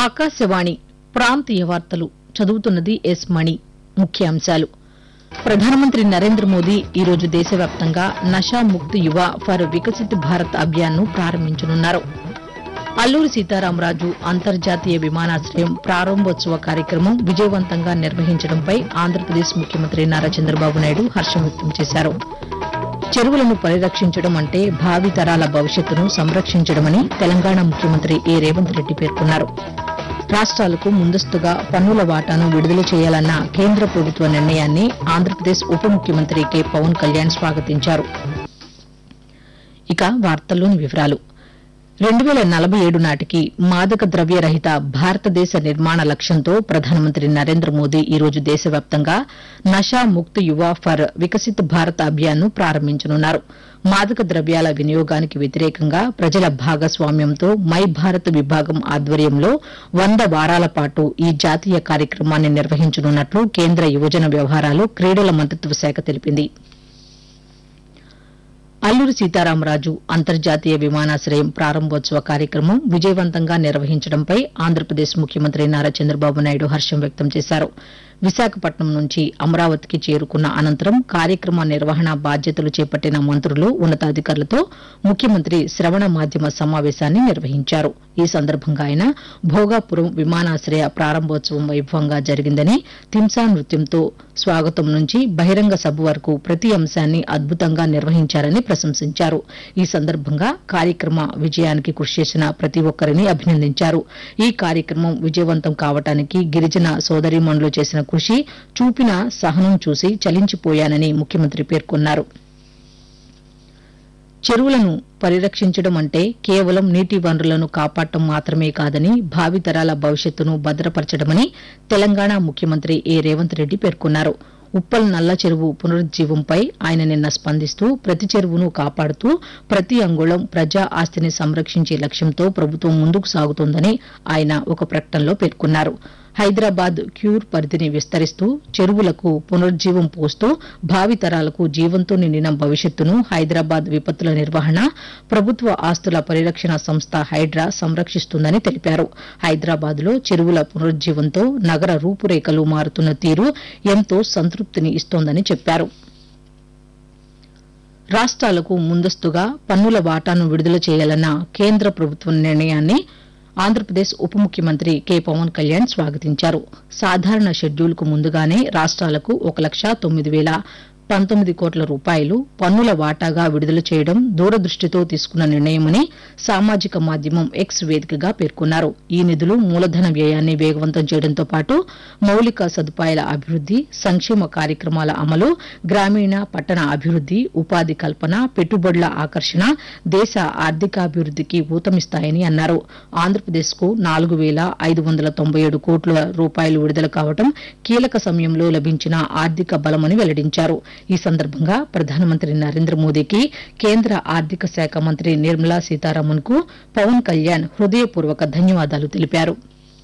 ఆకాశవాణి ప్రాంతీయ వార్తలు చదువుతున్నది ఎస్ మణి ముఖ్యాంశాలు ప్రధానమంత్రి నరేంద్ర మోదీ ఈరోజు దేశవ్యాప్తంగా నషా ముక్త్ యువ ఫర్ వికసిత్ భారత్ అభియాన్ను ప్రారంభించనున్నారు అల్లూరి సీతారామరాజు అంతర్జాతీయ విమానాశ్రయం ప్రారంభోత్సవ కార్యక్రమం విజయవంతంగా నిర్వహించడంపై ఆంధ్రప్రదేశ్ ముఖ్యమంత్రి నారా చంద్రబాబు నాయుడు హర్షం వ్యక్తం చేశారు చెరువులను పరిరక్షించడం అంటే భావి తరాల భవిష్యత్తును సంరక్షించడమని తెలంగాణ ముఖ్యమంత్రి ఏ రేవంత్ రెడ్డి పేర్కొన్నారు రాష్ట్రాలకు ముందస్తుగా పన్నుల వాటాను విడుదల చేయాలన్న కేంద్ర ప్రభుత్వ నిర్ణయాన్ని ఆంధ్రప్రదేశ్ ఉప ముఖ్యమంత్రి కె పవన్ కళ్యాణ్ స్వాగతించారు ఇక వార్తల్లోని వివరాలు రెండు వేల నలభై ఏడు నాటికి మాదక ద్రవ్య రహిత భారతదేశ నిర్మాణ లక్ష్యంతో ప్రధానమంత్రి నరేంద్ర మోదీ ఈరోజు దేశవ్యాప్తంగా నషా ముక్త్ యువ ఫర్ వికసిత్ భారత్ అభియాన్ను ప్రారంభించనున్నారు మాదక ద్రవ్యాల వినియోగానికి వ్యతిరేకంగా ప్రజల భాగస్వామ్యంతో మై భారత్ విభాగం ఆధ్వర్యంలో వంద వారాల పాటు ఈ జాతీయ కార్యక్రమాన్ని నిర్వహించనున్నట్లు కేంద్ర యువజన వ్యవహారాలు క్రీడల మంత్రిత్వ శాఖ తెలిపింది అల్లూరి సీతారామరాజు అంతర్జాతీయ విమానాశ్రయం ప్రారంభోత్సవ కార్యక్రమం విజయవంతంగా నిర్వహించడంపై ఆంధ్రప్రదేశ్ ముఖ్యమంత్రి నారా చంద్రబాబు నాయుడు హర్షం వ్యక్తం చేశారు విశాఖపట్నం నుంచి అమరావతికి చేరుకున్న అనంతరం కార్యక్రమ నిర్వహణ బాధ్యతలు చేపట్టిన మంత్రులు ఉన్నతాధికారులతో ముఖ్యమంత్రి శ్రవణ మాధ్యమ సమావేశాన్ని నిర్వహించారు ఈ సందర్భంగా ఆయన భోగాపురం విమానాశ్రయ ప్రారంభోత్సవం వైభవంగా జరిగిందని తింసా నృత్యంతో స్వాగతం నుంచి బహిరంగ సభ వరకు ప్రతి అంశాన్ని అద్భుతంగా నిర్వహించారని ప్రశంసించారు ఈ సందర్భంగా కార్యక్రమ విజయానికి కృషి చేసిన ప్రతి ఒక్కరిని అభినందించారు ఈ కార్యక్రమం విజయవంతం కావటానికి గిరిజన సోదరీమణులు చేసిన కృషి చూపిన సహనం చూసి చలించిపోయానని ముఖ్యమంత్రి పేర్కొన్నారు చెరువులను పరిరక్షించడం అంటే కేవలం నీటి వనరులను కాపాడటం మాత్రమే కాదని భావితరాల భవిష్యత్తును భద్రపరచడమని తెలంగాణ ముఖ్యమంత్రి ఏ రేవంత్ రెడ్డి పేర్కొన్నారు ఉప్పల్ నల్ల చెరువు పునరుజ్జీవంపై ఆయన నిన్న స్పందిస్తూ ప్రతి చెరువును కాపాడుతూ ప్రతి అంగుళం ప్రజా ఆస్తిని సంరక్షించే లక్ష్యంతో ప్రభుత్వం ముందుకు సాగుతోందని ఆయన ఒక ప్రకటనలో పేర్కొన్నారు హైదరాబాద్ క్యూర్ పరిధిని విస్తరిస్తూ చెరువులకు పునరుజ్జీవం పోస్తూ భావితరాలకు జీవంతో నిండిన భవిష్యత్తును హైదరాబాద్ విపత్తుల నిర్వహణ ప్రభుత్వ ఆస్తుల పరిరక్షణ సంస్థ హైడ్రా సంరక్షిస్తుందని తెలిపారు హైదరాబాద్ లో చెరువుల పునరుజ్జీవంతో నగర రూపురేఖలు మారుతున్న తీరు ఎంతో సంతృప్తిని ఇస్తోందని చెప్పారు రాష్ట్రాలకు ముందస్తుగా పన్నుల వాటాను విడుదల చేయాలన్న కేంద్ర ప్రభుత్వ నిర్ణయాన్ని ఆంధ్రప్రదేశ్ ఉప ముఖ్యమంత్రి కె పవన్ కళ్యాణ్ స్వాగతించారు సాధారణ షెడ్యూల్కు ముందుగానే రాష్ట్రాలకు ఒక లక్ష తొమ్మిది వేల పంతొమ్మిది కోట్ల రూపాయలు పన్నుల వాటాగా విడుదల చేయడం దూరదృష్టితో తీసుకున్న నిర్ణయమని సామాజిక మాధ్యమం ఎక్స్ వేదికగా పేర్కొన్నారు ఈ నిధులు మూలధన వ్యయాన్ని వేగవంతం చేయడంతో పాటు మౌలిక సదుపాయాల అభివృద్ది సంక్షేమ కార్యక్రమాల అమలు గ్రామీణ పట్టణ అభివృద్ది ఉపాధి కల్పన పెట్టుబడుల ఆకర్షణ దేశ ఆర్థికాభివృద్దికి ఊతమిస్తాయని అన్నారు ఆంధ్రప్రదేశ్ కు నాలుగు వేల ఐదు వందల తొంభై ఏడు కోట్ల రూపాయలు విడుదల కావడం కీలక సమయంలో లభించిన ఆర్థిక బలమని వెల్లడించారు ఈ సందర్భంగా ప్రధానమంత్రి నరేంద్ర మోదీకి కేంద్ర ఆర్థిక శాఖ మంత్రి నిర్మలా సీతారామన్ కు పవన్ కళ్యాణ్ హృదయపూర్వక ధన్యవాదాలు తెలిపారు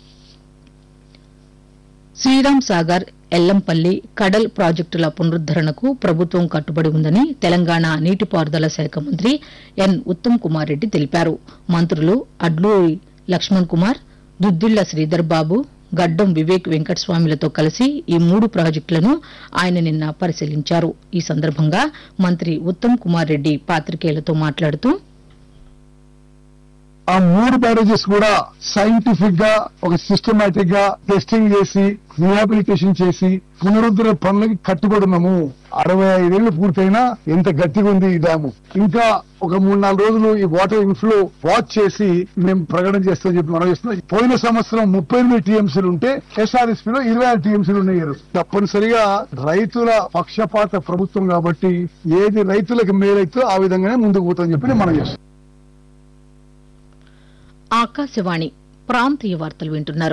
శ్రీరామ్ సాగర్ ఎల్లంపల్లి కడల్ ప్రాజెక్టుల పునరుద్దరణకు ప్రభుత్వం కట్టుబడి ఉందని తెలంగాణ నీటిపారుదల శాఖ మంత్రి ఎన్ ఉత్తమ్ కుమార్ రెడ్డి తెలిపారు మంత్రులు అడ్లూరి లక్ష్మణ్ కుమార్ దుద్దిళ్ల శ్రీధర్ బాబు గడ్డం వివేక్ వెంకటస్వామిలతో కలిసి ఈ మూడు ప్రాజెక్టులను ఆయన నిన్న పరిశీలించారు ఈ సందర్భంగా మంత్రి ఉత్తమ్ కుమార్ రెడ్డి పాత్రికేయులతో మాట్లాడుతూ ఆ మూడు బ్యారేజెస్ కూడా సైంటిఫిక్ గా ఒక సిస్టమేటిక్ గా టెస్టింగ్ చేసి రిహాబిలిటేషన్ చేసి పునరుద్ధరణ పనులకి కట్టుబడినాము అరవై ఐదేళ్లు పూర్తయినా ఎంత గట్టిగా ఉంది ఈ డ్యాము ఇంకా ఒక మూడు నాలుగు రోజులు ఈ వాటర్ ఇన్ఫ్లో వాచ్ చేసి మేము ప్రకటన చేస్తామని చెప్పి మనం చేస్తున్నాం పోయిన సంవత్సరం ముప్పై ఎనిమిది టీఎంసీలు ఉంటే ఎస్ఆర్ఎస్పీ లో ఇరవై ఆరు టీఎంసీలు ఉన్నాయి తప్పనిసరిగా రైతుల పక్షపాత ప్రభుత్వం కాబట్టి ఏది రైతులకు మేలైతే ఆ విధంగానే ముందుకు పోతామని చెప్పి నేను మనం చేస్తాం ఆకాశవాణి ప్రాంతీయ వార్తలు వింటున్నారు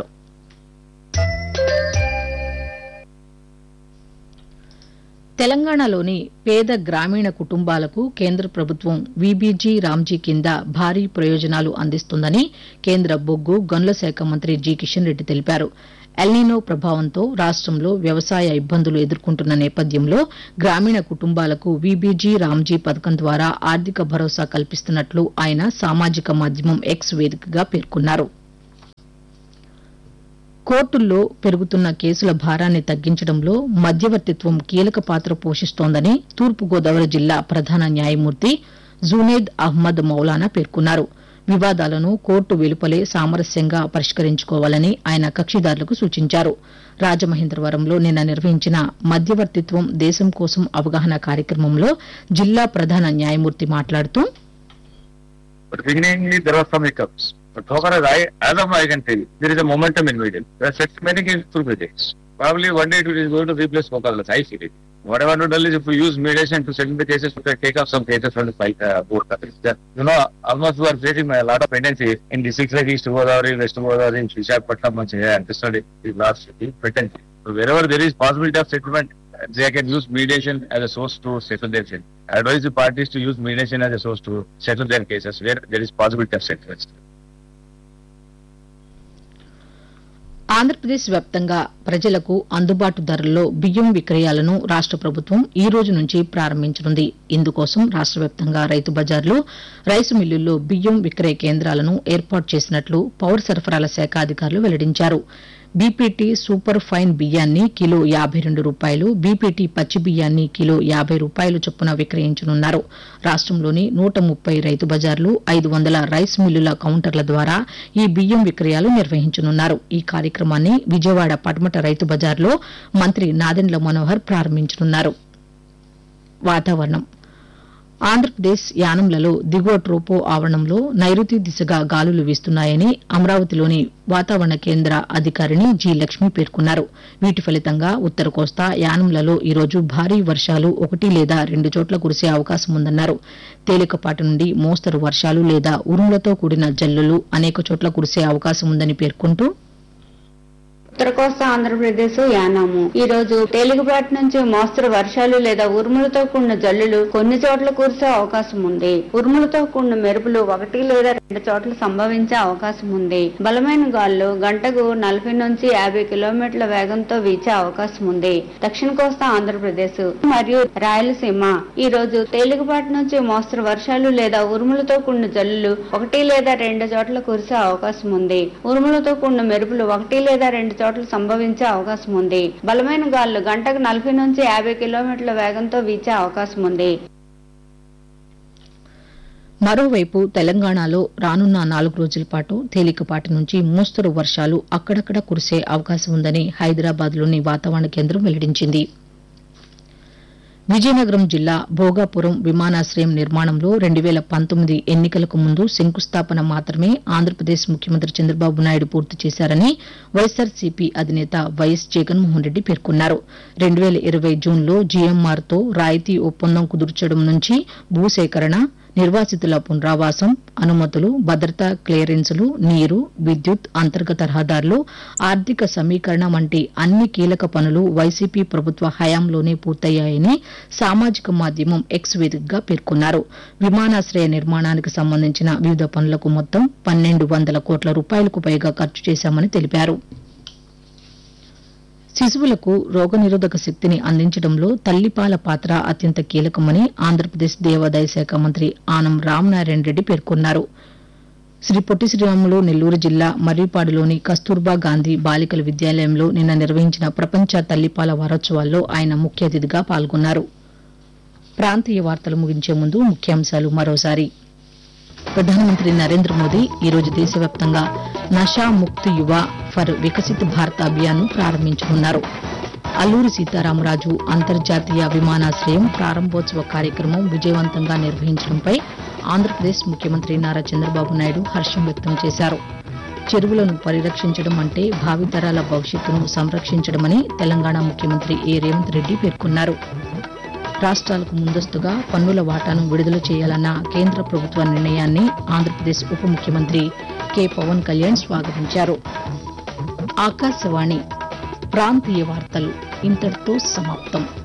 తెలంగాణలోని పేద గ్రామీణ కుటుంబాలకు కేంద్ర ప్రభుత్వం వీబీజీ రామ్జీ కింద భారీ ప్రయోజనాలు అందిస్తుందని కేంద్ర బొగ్గు గనుల శాఖ మంత్రి జి కిషన్ రెడ్డి తెలిపారు ఎల్నినో ప్రభావంతో రాష్టంలో వ్యవసాయ ఇబ్బందులు ఎదుర్కొంటున్న నేపథ్యంలో గ్రామీణ కుటుంబాలకు వీబీజీ రామ్జీ పథకం ద్వారా ఆర్థిక భరోసా కల్పిస్తున్నట్లు ఆయన సామాజిక మాధ్యమం ఎక్స్ వేదికగా పేర్కొన్నారు కోర్టుల్లో పెరుగుతున్న కేసుల భారాన్ని తగ్గించడంలో మధ్యవర్తిత్వం కీలక పాత్ర పోషిస్తోందని తూర్పుగోదావరి జిల్లా ప్రధాన న్యాయమూర్తి జునేద్ అహ్మద్ మౌలానా పేర్కొన్నారు వివాదాలను కోర్టు వెలుపలే సామరస్యంగా పరిష్కరించుకోవాలని ఆయన కక్షిదారులకు సూచించారు రాజమహేంద్రవరంలో నిన్న నిర్వహించిన మధ్యవర్తిత్వం దేశం కోసం అవగాహన కార్యక్రమంలో జిల్లా ప్రధాన న్యాయమూర్తి మాట్లాడుతూ But beginningly, there were some hiccups. But so far as I, as of now, I can tell you, there is a momentum in media. There are such many cases through projects. Probably one day it is going to replace Mokallas. I see it. What I want to tell is if we use mediation to settle the cases, we can take off some cases from the fight, uh, board. That, you know, almost we are facing a lot of tendencies in districts like East Godavari, West Godavari, Visakhapatnam, Manchaya, and Krishna, the last city, pretend. So wherever there is possibility of settlement, they can use mediation as a source to settle their case. I advise the parties to use mediation as a source to settle their cases where there is possibility of settlement. Andhra Pradesh వ్యాప్తంగా ప్రజలకు అందుబాటు ధరల్లో బియ్యం విక్రయాలను రాష్ట ప్రభుత్వం ఈ రోజు నుంచి ప్రారంభించనుంది ఇందుకోసం రాష్ట వ్యాప్తంగా రైతు బజార్లు రైసు మిల్లుల్లో బియ్యం విక్రయ కేంద్రాలను ఏర్పాటు చేసినట్లు పౌర సరఫరాల శాఖ అధికారులు వెల్లడించారు బీపీటీ సూపర్ ఫైన్ బియ్యాన్ని కిలో యాబై రెండు రూపాయలు బీపీటీ పచ్చి బియ్యాన్ని కిలో యాబై రూపాయలు చొప్పున విక్రయించనున్నారు రాష్టంలోని నూట ముప్పై రైతు బజార్లు ఐదు వందల రైస్ మిల్లుల కౌంటర్ల ద్వారా ఈ బియ్యం విక్రయాలు నిర్వహించనున్నారు ఈ కార్యక్రమాన్ని విజయవాడ పటమట రైతు బజార్లో మంత్రి నాదెండ్ల మనోహర్ ప్రారంభించనున్నారు వాతావరణం ఆంధ్రప్రదేశ్ యానంలలో దిగువ ట్రోపో ఆవరణంలో నైరుతి దిశగా గాలులు వీస్తున్నాయని అమరావతిలోని వాతావరణ కేంద్ర అధికారిని జి లక్ష్మి పేర్కొన్నారు వీటి ఫలితంగా ఉత్తర కోస్తా యానంలలో ఈరోజు భారీ వర్షాలు ఒకటి లేదా రెండు చోట్ల కురిసే అవకాశం ఉందన్నారు తేలికపాటి నుండి మోస్తరు వర్షాలు లేదా ఉరుములతో కూడిన జల్లులు అనేక చోట్ల కురిసే అవకాశం ఉందని పేర్కొంటూ ఉత్తర కోస్తా ఆంధ్రప్రదేశ్ యానాము ఈ రోజు తేలికపాటి నుంచి మోస్తరు వర్షాలు లేదా ఉరుములతో కూడిన జల్లులు కొన్ని చోట్ల కురిసే అవకాశం ఉంది ఉరుములతో కూడిన మెరుపులు ఒకటి లేదా రెండు చోట్ల సంభవించే అవకాశం ఉంది బలమైన గాలులు గంటకు నలభై నుంచి యాభై కిలోమీటర్ల వేగంతో వీచే అవకాశం ఉంది దక్షిణ కోస్తా ఆంధ్రప్రదేశ్ మరియు రాయలసీమ ఈ రోజు తేలికపాటి నుంచి మోస్తరు వర్షాలు లేదా ఉరుములతో కూడిన జల్లులు ఒకటి లేదా రెండు చోట్ల కురిసే అవకాశం ఉంది ఉరుములతో కూడిన మెరుపులు ఒకటి లేదా రెండు చోట్ల సంభవించే అవకాశం ఉంది బలమైన గాలులు గంటకు నలభై నుంచి యాభై కిలోమీటర్ల వేగంతో వీచే అవకాశం ఉంది మరోవైపు తెలంగాణలో రానున్న నాలుగు రోజుల పాటు తేలికపాటి నుంచి మోస్తరు వర్షాలు అక్కడక్కడ కురిసే అవకాశం ఉందని హైదరాబాద్లోని వాతావరణ కేంద్రం వెల్లడించింది విజయనగరం జిల్లా భోగాపురం విమానాశ్రయం నిర్మాణంలో రెండు వేల పంతొమ్మిది ఎన్నికలకు ముందు శంకుస్థాపన మాత్రమే ఆంధ్రప్రదేశ్ ముఖ్యమంత్రి చంద్రబాబు నాయుడు పూర్తి చేశారని వైఎస్సార్సీపీ అధినేత వైఎస్ జగన్మోహన్ రెడ్డి పేర్కొన్నారు రెండు వేల ఇరవై జూన్లో జీఎంఆర్తో రాయితీ ఒప్పందం కుదుర్చడం నుంచి భూసేకరణ నిర్వాసితుల పునరావాసం అనుమతులు భద్రతా క్లియరెన్సులు నీరు విద్యుత్ అంతర్గత రహదారులు ఆర్థిక సమీకరణ వంటి అన్ని కీలక పనులు వైసీపీ ప్రభుత్వ హయాంలోనే పూర్తయ్యాయని సామాజిక మాధ్యమం ఎక్స్ వేదికగా పేర్కొన్నారు విమానాశ్రయ నిర్మాణానికి సంబంధించిన వివిధ పనులకు మొత్తం పన్నెండు వందల కోట్ల రూపాయలకు పైగా ఖర్చు చేశామని తెలిపారు శిశువులకు రోగనిరోధక శక్తిని అందించడంలో తల్లిపాల పాత్ర అత్యంత కీలకమని ఆంధ్రప్రదేశ్ దేవాదాయ శాఖ మంత్రి ఆనం రామనారాయణ రెడ్డి పేర్కొన్నారు శ్రీ పొట్టి శ్రీరాములు నెల్లూరు జిల్లా మర్రిపాడులోని కస్తూర్బా గాంధీ బాలికల విద్యాలయంలో నిన్న నిర్వహించిన ప్రపంచ తల్లిపాల వారోత్సవాల్లో ఆయన ముఖ్య అతిథిగా పాల్గొన్నారు ప్రాంతీయ వార్తలు ముగించే ముందు ముఖ్యాంశాలు మరోసారి ప్రధానమంత్రి నరేంద్ర మోదీ ఈరోజు దేశవ్యాప్తంగా నషా ముక్తి యువ ఫర్ వికసిత్ భారత్ అభియాన్ను ప్రారంభించనున్నారు అల్లూరి సీతారామరాజు అంతర్జాతీయ విమానాశ్రయం ప్రారంభోత్సవ కార్యక్రమం విజయవంతంగా నిర్వహించడంపై ఆంధ్రప్రదేశ్ ముఖ్యమంత్రి నారా చంద్రబాబు నాయుడు హర్షం వ్యక్తం చేశారు చెరువులను పరిరక్షించడం అంటే భావితరాల భవిష్యత్తును సంరక్షించడమని తెలంగాణ ముఖ్యమంత్రి ఏ రేవంత్ రెడ్డి పేర్కొన్నారు రాష్ట్రాలకు ముందస్తుగా పన్నుల వాటాను విడుదల చేయాలన్న కేంద్ర ప్రభుత్వ నిర్ణయాన్ని ఆంధ్రప్రదేశ్ ఉప ముఖ్యమంత్రి కె పవన్ కళ్యాణ్ స్వాగతించారు ఆకాశవాణి ప్రాంతీయ వార్తలు ఇంతటితో సమాప్తం